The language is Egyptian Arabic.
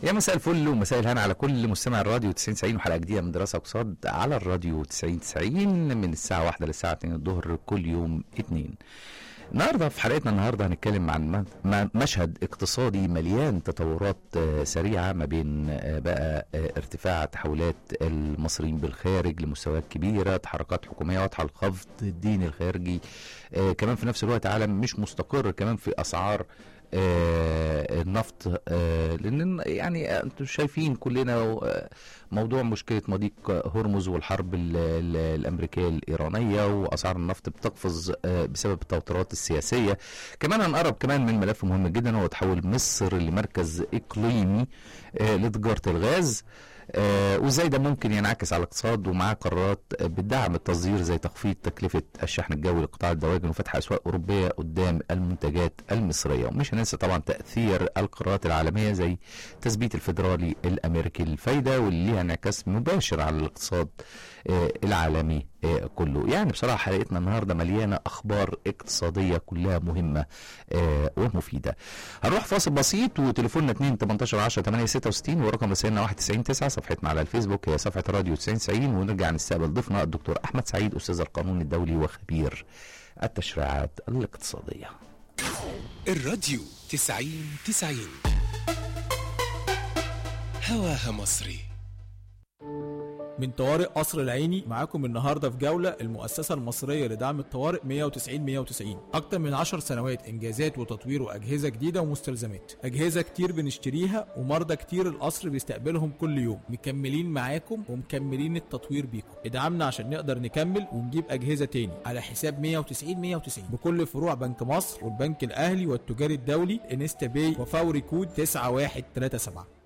يا مساء الفل ومساء الهنا على كل مستمع الراديو 90 90 وحلقه جديده من دراسه اقتصاد على الراديو 90 90 من الساعه 1 للساعه 2 الظهر كل يوم اثنين. النهارده في حلقتنا النهارده هنتكلم عن م- مشهد اقتصادي مليان تطورات آه، سريعه ما بين آه، بقى آه، ارتفاع تحولات المصريين بالخارج لمستويات كبيره تحركات حكوميه واضحه الخفض الدين الخارجي آه، كمان في نفس الوقت عالم مش مستقر كمان في اسعار آه، النفط آه، لان يعني انتم شايفين كلنا آه، موضوع مشكله مضيق هرمز والحرب ال- ال- الامريكيه الايرانيه واسعار النفط بتقفز آه، بسبب التوترات السياسيه كمان هنقرب كمان من ملف مهم جدا هو تحول مصر لمركز اقليمي آه، لتجاره الغاز آه، وازاي ده ممكن ينعكس على الاقتصاد ومعاه قرارات آه، بتدعم التصدير زي تخفيض تكلفه الشحن الجوي لقطاع الدواجن وفتح اسواق اوروبيه قدام المنتجات المصريه ومش هننسى طبعا تاثير القرارات العالميه زي تثبيت الفيدرالي الامريكي الفايده واللي ليها انعكاس مباشر على الاقتصاد آه، العالمي آه، كله يعني بصراحه حلقتنا النهارده مليانه اخبار اقتصاديه كلها مهمه آه، ومفيده هنروح فاصل بسيط وتليفوننا 2 18 10 8 66 ورقم رسائلنا 199 9 صفحتنا على الفيسبوك هي صفحه راديو 90 90 ونرجع نستقبل ضيفنا الدكتور احمد سعيد استاذ القانون الدولي وخبير التشريعات الاقتصاديه الراديو تسعين تسعين هواها مصري من طوارئ قصر العيني معاكم النهارده في جوله المؤسسه المصريه لدعم الطوارئ 190 190 اكتر من 10 سنوات انجازات وتطوير واجهزه جديده ومستلزمات اجهزه كتير بنشتريها ومرضى كتير القصر بيستقبلهم كل يوم مكملين معاكم ومكملين التطوير بيكم ادعمنا عشان نقدر نكمل ونجيب اجهزه تاني على حساب 190 190 بكل فروع بنك مصر والبنك الاهلي والتجاري الدولي انستا باي وفوري كود 9137